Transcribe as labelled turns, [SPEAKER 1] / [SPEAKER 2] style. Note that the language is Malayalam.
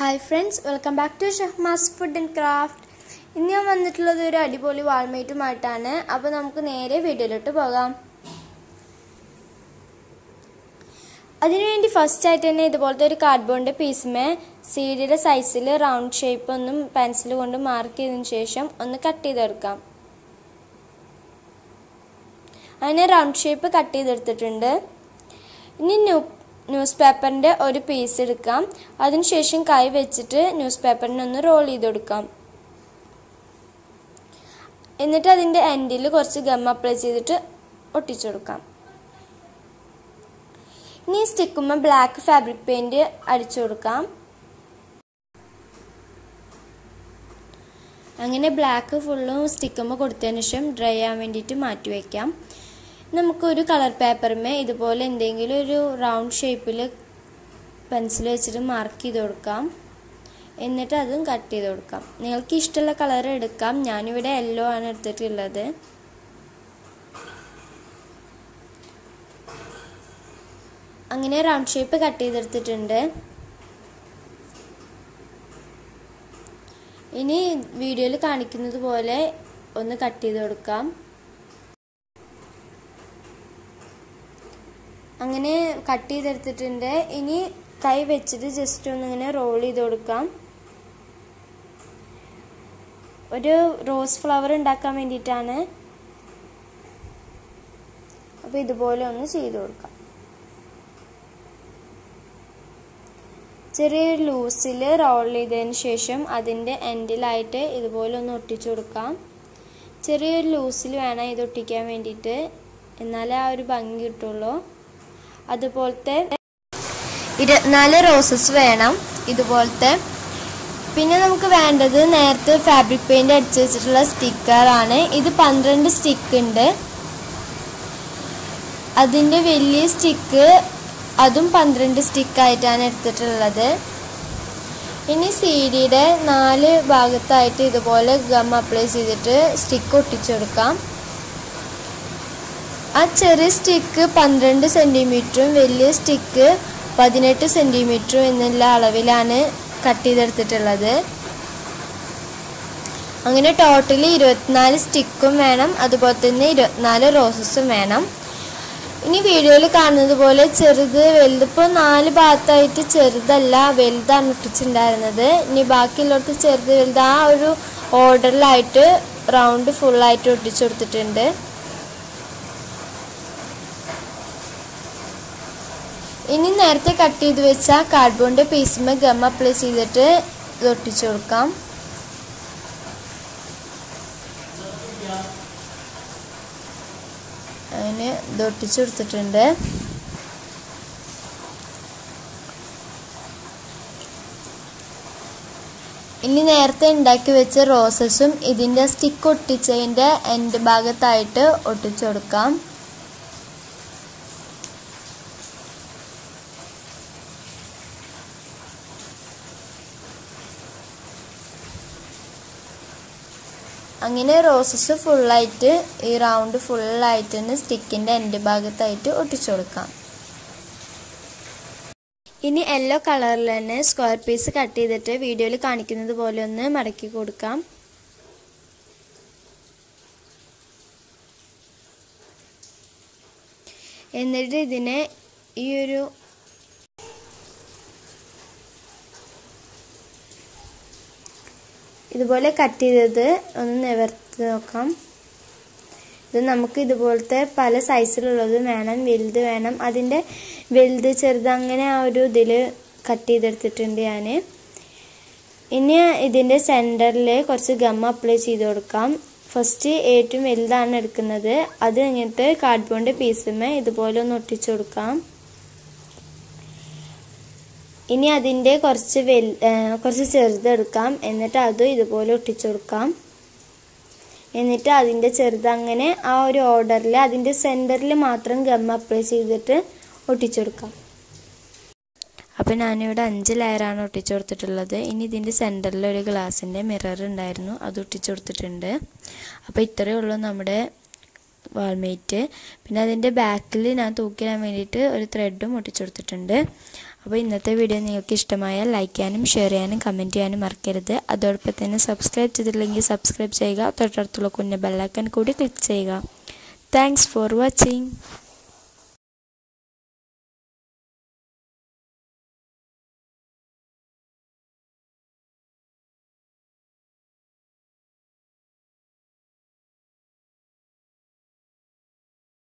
[SPEAKER 1] hi friends welcome back to Shahmas food and craft ഇന്ന് ഞാൻ വന്നിട്ടുള്ളത് ഒരു അടിപൊളി വാൾമേറ്റുമായിട്ടാണ് അപ്പോൾ നമുക്ക് നേരെ വീഡിയോയിലോട്ട് പോകാം അതിനുവേണ്ടി ഫസ്റ്റ് ആയിട്ട് തന്നെ ഇതുപോലത്തെ ഒരു കാർഡ്ബോർഡിൻ്റെ പീസുമേ സീഡിയുടെ സൈസിൽ റൗണ്ട് ഷേപ്പ് ഒന്നും പെൻസിൽ കൊണ്ട് മാർക്ക് ചെയ്തതിന് ശേഷം ഒന്ന് കട്ട് ചെയ്തെടുക്കാം അങ്ങനെ റൗണ്ട് ഷേപ്പ് കട്ട് ചെയ്തെടുത്തിട്ടുണ്ട് ഇനി ന്യൂ ന്യൂസ് പേപ്പറിൻ്റെ ഒരു പീസ് എടുക്കാം അതിനുശേഷം കൈ വെച്ചിട്ട് ന്യൂസ് പേപ്പറിനെ ഒന്ന് റോൾ ചെയ്ത് കൊടുക്കാം എന്നിട്ട് അതിൻ്റെ എൻഡിൽ കുറച്ച് ഗം അപ്ലൈ ചെയ്തിട്ട് ഒട്ടിച്ചു കൊടുക്കാം ഇനി സ്റ്റിക്കുമ്പോൾ ബ്ലാക്ക് ഫാബ്രിക് പെയിൻറ് അടിച്ചു കൊടുക്കാം അങ്ങനെ ബ്ലാക്ക് ഫുള്ളും സ്റ്റിക്കുമ്പോൾ കൊടുത്തതിന് ശേഷം ഡ്രൈ ആവാൻ വേണ്ടിയിട്ട് മാറ്റി വയ്ക്കാം നമുക്കൊരു കളർ പേപ്പറുമേ ഇതുപോലെ എന്തെങ്കിലും ഒരു റൗണ്ട് ഷേപ്പിൽ പെൻസിൽ വെച്ചിട്ട് മാർക്ക് ചെയ്ത് കൊടുക്കാം എന്നിട്ട് അതും കട്ട് ചെയ്ത് കൊടുക്കാം നിങ്ങൾക്ക് ഇഷ്ടമുള്ള കളർ എടുക്കാം ഞാനിവിടെ യെല്ലോ ആണ് എടുത്തിട്ടുള്ളത് അങ്ങനെ റൗണ്ട് ഷേപ്പ് കട്ട് ചെയ്തെടുത്തിട്ടുണ്ട് ഇനി വീഡിയോയിൽ കാണിക്കുന്നത് പോലെ ഒന്ന് കട്ട് ചെയ്ത് കൊടുക്കാം അങ്ങനെ കട്ട് ചെയ്തെടുത്തിട്ടുണ്ട് ഇനി കൈ വെച്ചിട്ട് ജസ്റ്റ് ഒന്ന് ഇങ്ങനെ റോൾ ചെയ്ത് കൊടുക്കാം ഒരു റോസ് ഫ്ലവർ ഉണ്ടാക്കാൻ വേണ്ടിയിട്ടാണ് അപ്പോൾ ഇതുപോലെ ഒന്ന് ചെയ്ത് കൊടുക്കാം ചെറിയൊരു ലൂസിൽ റോൾ ചെയ്തതിന് ശേഷം അതിൻ്റെ എൻഡിലായിട്ട് ഇതുപോലെ ഒന്ന് ഒട്ടിച്ചു കൊടുക്കാം ചെറിയൊരു ലൂസിൽ വേണം ഇത് ഒട്ടിക്കാൻ വേണ്ടിയിട്ട് എന്നാലേ ആ ഒരു ഭംഗി കിട്ടുള്ളൂ അതുപോലത്തെ ഇരുപത്തിനാല് റോസസ് വേണം ഇതുപോലത്തെ പിന്നെ നമുക്ക് വേണ്ടത് നേരത്തെ ഫാബ്രിക് പെയിന്റ് അടിച്ചു വെച്ചിട്ടുള്ള സ്റ്റിക്കറാണ് ഇത് പന്ത്രണ്ട് സ്റ്റിക്ക് ഉണ്ട് അതിൻ്റെ വലിയ സ്റ്റിക്ക് അതും പന്ത്രണ്ട് സ്റ്റിക്കായിട്ടാണ് എടുത്തിട്ടുള്ളത് ഇനി സി ഡിയുടെ നാല് ഭാഗത്തായിട്ട് ഇതുപോലെ ഗം അപ്ലൈ ചെയ്തിട്ട് സ്റ്റിക്ക് ഒട്ടിച്ചെടുക്കാം ആ ചെറിയ സ്റ്റിക്ക് പന്ത്രണ്ട് സെൻറ്റിമീറ്ററും വലിയ സ്റ്റിക്ക് പതിനെട്ട് സെൻറ്റിമീറ്ററും എന്നുള്ള അളവിലാണ് കട്ട് ചെയ്തെടുത്തിട്ടുള്ളത് അങ്ങനെ ടോട്ടലി ഇരുപത്തിനാല് സ്റ്റിക്കും വേണം അതുപോലെ തന്നെ ഇരുപത്തിനാല് റോസസും വേണം ഇനി വീഡിയോയിൽ കാണുന്നത് പോലെ ചെറുത് വലുത് ഇപ്പോൾ നാല് ഭാഗത്തായിട്ട് ചെറുതല്ല വലുതാണ് ഒട്ടിച്ചിട്ടുണ്ടായിരുന്നത് ഇനി ബാക്കിയുള്ളവർക്ക് ചെറുത് വലുത് ആ ഒരു ഓർഡറിലായിട്ട് റൗണ്ട് ഫുള്ളായിട്ട് ഒട്ടിച്ചു കൊടുത്തിട്ടുണ്ട് ഇനി നേരത്തെ കട്ട് ചെയ്ത് വെച്ച കാർഡ്ബോർഡിൻ്റെ പീസുമേ ഗം അപ്ലൈ ചെയ്തിട്ട് ഇത് ഒട്ടിച്ചു കൊടുക്കാം അങ്ങനെ ഇത് ഒട്ടിച്ചു കൊടുത്തിട്ടുണ്ട് ഇനി നേരത്തെ ഉണ്ടാക്കി വെച്ച റോസസും ഇതിൻ്റെ സ്റ്റിക്ക് ഒട്ടിച്ചതിൻ്റെ എൻഡ് ഭാഗത്തായിട്ട് ഒട്ടിച്ചു കൊടുക്കാം അങ്ങനെ റോസസ് ഫുള്ളായിട്ട് ഈ റൗണ്ട് ഫുള്ളായിട്ട് തന്നെ സ്റ്റിക്കിൻ്റെ എൻഡ് ഭാഗത്തായിട്ട് ഒട്ടിച്ചു കൊടുക്കാം ഇനി യെല്ലോ കളറിൽ തന്നെ സ്ക്വയർ പീസ് കട്ട് ചെയ്തിട്ട് വീഡിയോയിൽ കാണിക്കുന്നത് പോലെ ഒന്ന് മടക്കി കൊടുക്കാം എന്നിട്ട് ഇതിനെ ഈ ഒരു ഇതുപോലെ കട്ട് ചെയ്തത് ഒന്ന് നിവർത്തി നോക്കാം ഇത് നമുക്ക് ഇതുപോലത്തെ പല സൈസിലുള്ളത് വേണം വലുത് വേണം അതിൻ്റെ വലുത് ചെറുത് അങ്ങനെ ആ ഒരു ഇതിൽ കട്ട് ചെയ്തെടുത്തിട്ടുണ്ട് ഞാൻ ഇനി ഇതിൻ്റെ സെൻറ്ററിൽ കുറച്ച് ഗം അപ്ലൈ ചെയ്ത് കൊടുക്കാം ഫസ്റ്റ് ഏറ്റവും വലുതാണ് എടുക്കുന്നത് അത് കഴിഞ്ഞിട്ട് കാർഡ്ബോർഡ് പീസുമേ ഇതുപോലെ ഒന്ന് ഒട്ടിച്ചു കൊടുക്കാം ഇനി അതിൻ്റെ കുറച്ച് വെൽ കുറച്ച് ചെറുതെടുക്കാം എന്നിട്ട് അതും ഇതുപോലെ ഒട്ടിച്ചു കൊടുക്കാം എന്നിട്ട് അതിൻ്റെ ചെറുത് അങ്ങനെ ആ ഒരു ഓർഡറിൽ അതിൻ്റെ സെൻറ്ററിൽ മാത്രം ഗം അപ്ലൈ ചെയ്തിട്ട് ഒട്ടിച്ചു കൊടുക്കാം അപ്പോൾ ഞാനിവിടെ അഞ്ച് ലെയറാണ് ഒട്ടിച്ചു കൊടുത്തിട്ടുള്ളത് ഇനി ഇതിൻ്റെ സെൻറ്ററിൽ ഒരു ഗ്ലാസിൻ്റെ മിറർ ഉണ്ടായിരുന്നു അത് ഒട്ടിച്ചു കൊടുത്തിട്ടുണ്ട് അപ്പോൾ ഇത്രയേ ഉള്ളൂ നമ്മുടെ വാൾമേറ്റ് പിന്നെ അതിൻ്റെ ബാക്കിൽ ഞാൻ തൂക്കിടാൻ വേണ്ടിയിട്ട് ഒരു ത്രെഡും ഒട്ടിച്ചെടുത്തിട്ടുണ്ട് അപ്പോൾ ഇന്നത്തെ വീഡിയോ നിങ്ങൾക്ക് ഇഷ്ടമായാൽ ലൈക്ക് ചെയ്യാനും ഷെയർ ചെയ്യാനും കമൻറ്റ് ചെയ്യാനും മറക്കരുത് അതോടൊപ്പം തന്നെ സബ്സ്ക്രൈബ് ചെയ്തിട്ടില്ലെങ്കിൽ സബ്സ്ക്രൈബ് ചെയ്യുക തൊട്ടടുത്തുള്ള കുഞ്ഞ ബെല്ലൈക്കൺ കൂടി ക്ലിക്ക് ചെയ്യുക താങ്ക്സ് ഫോർ വാച്ചിങ്